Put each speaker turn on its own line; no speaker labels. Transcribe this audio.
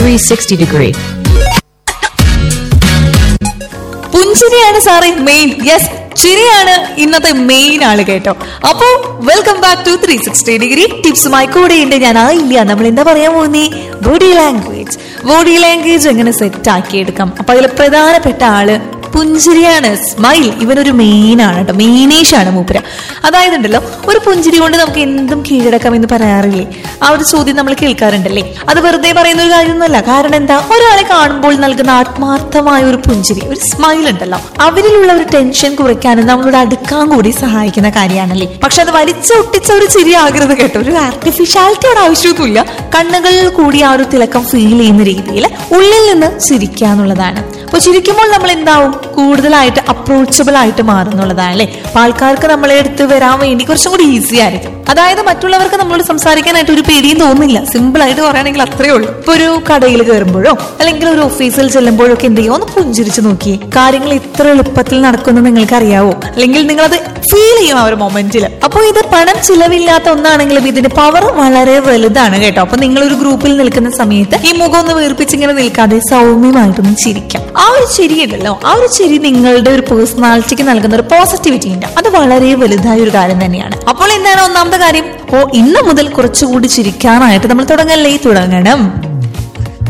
360 degree.
പുഞ്ചിരിയാണ് സാറേ main yes ചിരിയാണ് ഇന്നത്തെ മെയിൻ ആള് കേട്ടോ അപ്പോ welcome back to three sixty degree ടിപ്സുമായി കൂടെയുണ്ട് ഞാൻ ആ ഇല്ല നമ്മൾ എന്താ പറയാൻ പോകുന്നേ ബോഡി ലാംഗ്വേജ് ബോഡി ലാംഗ്വേജ് എങ്ങനെ സെറ്റ് ആക്കി എടുക്കാം അപ്പൊ അതിൽ പ്രധാനപ്പെട്ട ആള് പുഞ്ചിരിയാണ് സ്മൈൽ ഇവനൊരു മെയിൻ ആണ് കേട്ടോ മെയിനേഷാണ് മൂപ്പര അതായത് ഉണ്ടല്ലോ ഒരു പുഞ്ചിരി കൊണ്ട് നമുക്ക് എന്തും കീഴടക്കാം എന്ന് പറയാറില്ലേ ആ ഒരു ചോദ്യം നമ്മൾ കേൾക്കാറുണ്ടല്ലേ അത് വെറുതെ പറയുന്ന ഒരു കാര്യമൊന്നുമല്ല കാരണം എന്താ ഒരാളെ കാണുമ്പോൾ നൽകുന്ന ആത്മാർത്ഥമായ ഒരു പുഞ്ചിരി ഒരു സ്മൈൽ ഉണ്ടല്ലോ അവരിലുള്ള ഒരു ടെൻഷൻ കുറയ്ക്കാനും നമ്മളോട് അടുക്കാൻ കൂടി സഹായിക്കുന്ന കാര്യമാണല്ലേ പക്ഷെ അത് വലിച്ചൊട്ടിച്ച ഒരു ചിരി ആകരുത് കേട്ടോ ഒരു ആർട്ടിഫിഷ്യാലിറ്റിയുടെ ആവശ്യമൊന്നുമില്ല കണ്ണുകളിൽ കൂടി ആ ഒരു തിളക്കം ഫീൽ ചെയ്യുന്ന രീതിയിൽ ഉള്ളിൽ നിന്ന് ചിരിക്കുക എന്നുള്ളതാണ് അപ്പൊ ചിരിക്കുമ്പോൾ നമ്മൾ എന്താവും കൂടുതലായിട്ട് അപ്രോച്ചബിൾ ആയിട്ട് മാറുന്നുള്ളതാണ് അല്ലെ അപ്പൊ ആൾക്കാർക്ക് നമ്മളെ അടുത്ത് വരാൻ വേണ്ടി കുറച്ചും കൂടി ഈസി ആയിരിക്കും അതായത് മറ്റുള്ളവർക്ക് നമ്മളോട് സംസാരിക്കാനായിട്ട് ഒരു പേടിയും തോന്നില്ല സിമ്പിൾ ആയിട്ട് പറയുകയാണെങ്കിൽ അത്രേ ഉള്ളൂ ഇപ്പൊ ഒരു കടയിൽ കയറുമ്പോഴോ അല്ലെങ്കിൽ ഒരു ഓഫീസിൽ ചെല്ലുമ്പോഴോ ഒക്കെ എന്ത് ചെയ്യോ ഒന്ന് പുഞ്ചിരിച്ച് നോക്കിയേ കാര്യങ്ങൾ ഇത്ര എളുപ്പത്തിൽ നടക്കുമെന്ന് നിങ്ങൾക്ക് അറിയാവോ അല്ലെങ്കിൽ നിങ്ങളത് ഫീൽ ചെയ്യും ആ ഒരു മൊമെന്റിൽ അപ്പോൾ ഇത് പണം ചിലവില്ലാത്ത ഒന്നാണെങ്കിലും ഇതിന്റെ പവർ വളരെ വലുതാണ് കേട്ടോ അപ്പൊ നിങ്ങൾ ഒരു ഗ്രൂപ്പിൽ നിൽക്കുന്ന സമയത്ത് ഈ മുഖം ഒന്ന് വീർപ്പിച്ച് ഇങ്ങനെ നിൽക്കാതെ സൗമ്യമായിട്ടൊന്ന് ചിരിക്കാം ആ ഒരു ചിരി ഉണ്ടല്ലോ ആ ഒരു ചിരി നിങ്ങളുടെ ഒരു പേഴ്സണാലിറ്റിക്ക് നൽകുന്ന ഒരു പോസിറ്റിവിറ്റി ഉണ്ട് അത് വളരെ വലുതായ ഒരു കാര്യം തന്നെയാണ് അപ്പോൾ എന്താണ് ഒന്നാമത്തെ കാര്യം ഓ ഇന്ന് മുതൽ കുറച്ചുകൂടി ചിരിക്കാനായിട്ട് നമ്മൾ തുടങ്ങല്ലേ തുടങ്ങണം